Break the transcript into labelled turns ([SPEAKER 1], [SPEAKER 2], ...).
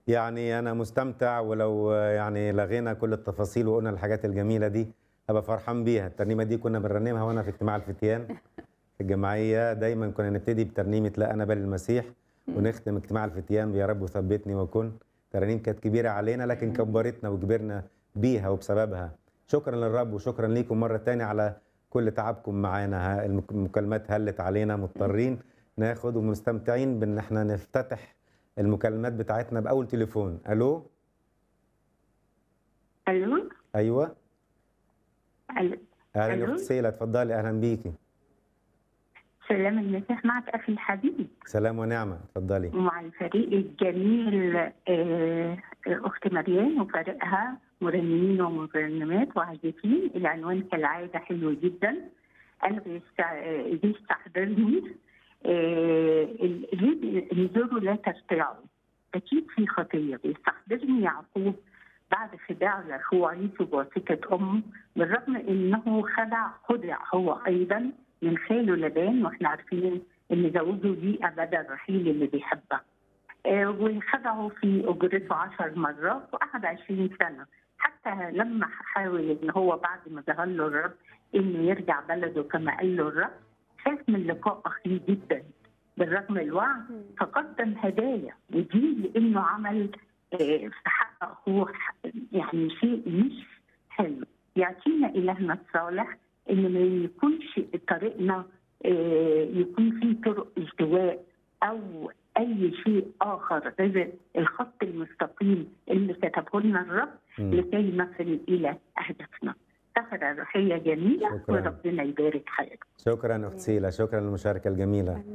[SPEAKER 1] يعني أنا مستمتع ولو يعني لغينا كل التفاصيل وقلنا الحاجات الجميلة دي هبقى فرحان بيها الترنيمة دي كنا بنرنمها وأنا في اجتماع الفتيان في الجمعية دايما كنا نبتدي بترنيمة لا أنا بل المسيح ونختم اجتماع الفتيان يا رب ثبتني وكن ترانيم كانت كبيرة علينا لكن كبرتنا وكبرنا بيها وبسببها شكرا للرب وشكرا ليكم مرة تانية على كل تعبكم معانا المكالمات هلت علينا مضطرين ناخد ومستمتعين بان احنا نفتتح المكالمات بتاعتنا باول تليفون الو
[SPEAKER 2] الو
[SPEAKER 1] ايوه
[SPEAKER 2] الو
[SPEAKER 1] اهلا
[SPEAKER 2] ألو؟
[SPEAKER 1] يا اخت سيلا اتفضلي اهلا بيكي
[SPEAKER 2] سلام المسيح معك اخي الحبيب
[SPEAKER 1] سلام ونعمه اتفضلي
[SPEAKER 2] ومع الفريق الجميل آه، اخت مريم وفريقها مرنمين ومرنمات وعازفين العنوان كالعاده حلو جدا انا بيستع- آه، بيستحضرني آه، ال- ليه انظروا لا ترتعوا اكيد في خطيه بيستحضرني يعقوب بعد خداع لاخوه عيسو بواسطه امه بالرغم انه خدع خدع هو ايضا من خاله لبان واحنا عارفين ان زوجه دي ابدا الرحيل اللي بيحبها آه، وخدعه في اجرته عشر مرات وقعد عشرين سنه حتى لما حاول ان هو بعد ما ظهر له الرب انه يرجع بلده كما قال له الرب خاف من لقاء اخيه جدا بالرغم الوعد فقدم هدايا ودي لانه عمل آه، في حق اخوه يعني شيء مش حلو يعطينا الهنا الصالح ان ما يكونش طريقنا آه، يكون في طرق التواء او اي شيء اخر غير الخط المستقيم اللي كتبه لنا الرب
[SPEAKER 1] مم.
[SPEAKER 2] لكي نصل الى اهدافنا. سفرة روحية جميلة
[SPEAKER 1] شكراً.
[SPEAKER 2] وربنا يبارك حياتك.
[SPEAKER 1] شكرا اخت سيلا شكرا للمشاركه الجميله